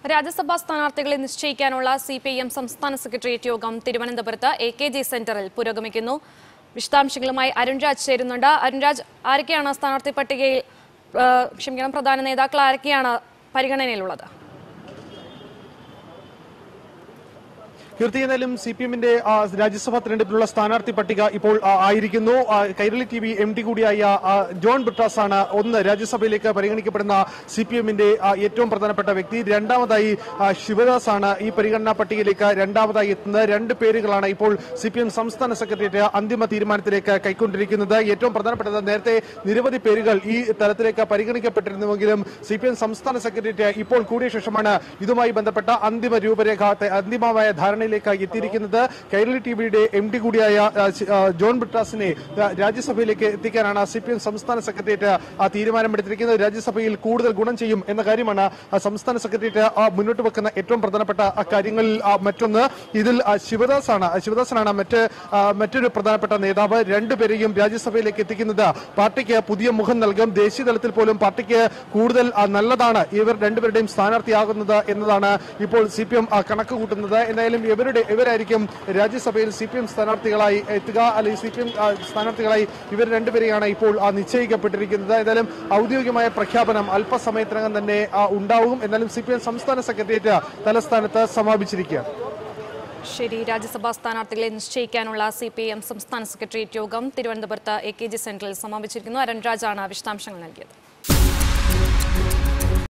രാജ്യസഭാ സ്ഥാനാർത്ഥികളെ നിശ്ചയിക്കാനുള്ള C P I M സംസ്ഥാന secretariat യോഗം തിരുവനന്തപുരത്ത് എ കെ ജി സെന്ററിൽ പുരോഗമിക്കുന്നു വിശദാംശങ്ങളുമായി അരുൺരാജ് ചേരുന്നുണ്ട് അരുൺരാജ് ആരൊക്കെയാണ് സ്ഥാനാർത്ഥി പട്ടികയിൽ ആ, ക്ഷമിക്കണം പ്രധാന നേതാക്കൾ ആരൊക്കെയാണ് പരിഗണനയിലുള്ളത് കീർത്തി എന്നാലും സി പി എമ്മിന്റെ രാജ്യസഭാ തെരഞ്ഞെടുപ്പിലുള്ള സ്ഥാനാർത്ഥി പട്ടിക ഇപ്പോൾ ആ, ആയിരിക്കുന്നു ആ, Kairali T V M D കൂടിയായ ആ, ജോൺ ബ്രിട്ടാസ് ആണ് ഒന്ന് രാജ്യസഭയിലേക്ക് പരിഗണിക്കപ്പെടുന്ന സി പി എമ്മിന്റെ ഏറ്റവും പ്രധാനപ്പെട്ട വ്യക്തി രണ്ടാമതായി ആ, ശിവദാസ് ആണ് ഈ പരിഗണനാ പട്ടികയിലേക്ക് രണ്ടാമതായി എത്തുന്നത് രണ്ട് പേരുകളാണ് ഇപ്പോൾ സി പി എം സംസ്ഥാന സെക്രട്ടേറിയറ്റ് അന്തിമ തീരുമാനത്തിലേക്ക് കൈക്കൊണ്ടിരിക്കുന്നത് ഏറ്റവും പ്രധാനപ്പെട്ടത് നേരത്തെ നിരവധി പേരുകൾ ഈ തലത്തിലേക്ക് പരിഗണിക്കപ്പെട്ടിരുന്നുവെങ്കിലും സി പി എം സംസ്ഥാന സെക്രട്ടേറിയറ്റ് ഇപ്പോൾ കൂടിയ ശേഷമാണ് ഇതുമായി ബന്ധപ്പെട്ട അന്തിമ രൂപരേഖ ത- അന്തിമമായ ധാരണയിലേക്ക് എത്തിയിരിക്കുന്നത് കൈരളി ടിവിയുടെ എം ഡി കൂടിയായ ആ, ശി- ആ, ജോൺ ബ്രിട്ടാസിനെ ആ, രാജ്യസഭയിലേക്ക് എത്തിക്കാനാണ് സി പി എം സംസ്ഥാന സെക്രട്ടേറിയറ്റ് ആ തീരുമാനമെടുത്തിരിക്കുന്നത് രാജ്യസഭയിൽ കൂടുതൽ ഗുണം ചെയ്യും എന്ന കാര്യമാണ് ആ, സംസ്ഥാന സെക്രട്ടേറിയറ്റ് ആ, മുന്നോട്ട് വെക്കുന്ന ഏറ്റവും പ്രധാനപ്പെട്ട ആ, കാര്യങ്ങളിൽ ആ, മറ്റൊന്ന് ഇതിൽ ആ, ശിവദാസ് ആണ് ആ, ശിവദാസനാണ് മറ്റ് ആ, മറ്റൊരു പ്രധാനപ്പെട്ട നേതാവ് രണ്ടുപേരെയും രാജ്യസഭയിലേക്ക് എത്തിക്കുന്നത് പാർട്ടിക്ക് പുതിയ മുഖം നൽകും ദേശീയ തലത്തിൽ പോലും പാർട്ടിക്ക് കൂടുതൽ ആ, നല്ലതാണ് ഇവർ രണ്ടുപേരുടെയും സ്ഥാനാർത്ഥിയാകുന്നത് എന്നതാണ് ഇപ്പോൾ സി പി എം കണക്ക് കൂട്ടുന്നത് എന്തായാലും ഇവരുടെ ഇവരായിരിക്കും രാജ്യസഭയിൽ സി പി എം സ്ഥാനാർത്ഥികളായി എത്തുക അല്ലെങ്കിൽ സി പി എം സ്ഥാനാർത്ഥികളായി ഇവർ രണ്ടുപേരെയാണ് ഇപ്പോൾ ആ, നിശ്ചയിക്കപ്പെട്ടിരിക്കുന്നത് ഏതായാലും ഔദ്യോഗികമായ പ്രഖ്യാപനം അല്പസമയത്തിനകം തന്നെ ആ, ഉണ്ടാവും എന്നാലും സി പി എം സംസ്ഥാന സെക്രട്ടേറിയറ്റ് തലസ്ഥാനത്ത് സമാപിച്ചിരിക്കുകയാണ് ശരി രാജ്യസഭാ സ്ഥാനാർത്ഥികളെ നിശ്ചയിക്കാനുള്ള സി പി എം സംസ്ഥാന സെക്രട്ടേറിയറ്റ് യോഗം തിരുവനന്തപുരത്ത് എ കെ ജി സെന്ററിൽ സമാപിച്ചിരിക്കുന്നു അരുൺരാജാണ് വിശദാംശങ്ങൾ നൽകിയത്